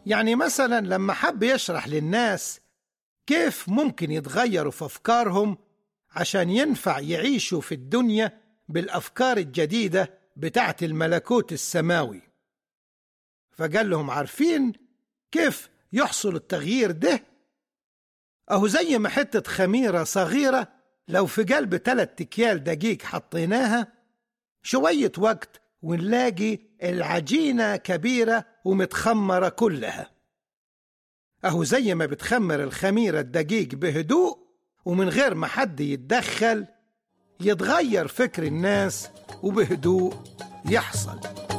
يعني مثلا لما حب يشرح للناس كيف ممكن يتغيروا في أفكارهم عشان ينفع يعيشوا في الدنيا بالأفكار الجديدة بتاعت الملكوت السماوي فقال لهم عارفين كيف يحصل التغيير ده أهو زي ما حتة خميرة صغيرة لو في قلب تلات أكيال دقيق حطيناها شوية وقت ونلاقي العجينة كبيرة ومتخمرة كلها أهو زي ما بتخمر الخميرة الدقيق بهدوء ومن غير ما حد يتدخل يتغير فكر الناس وبهدوء يحصل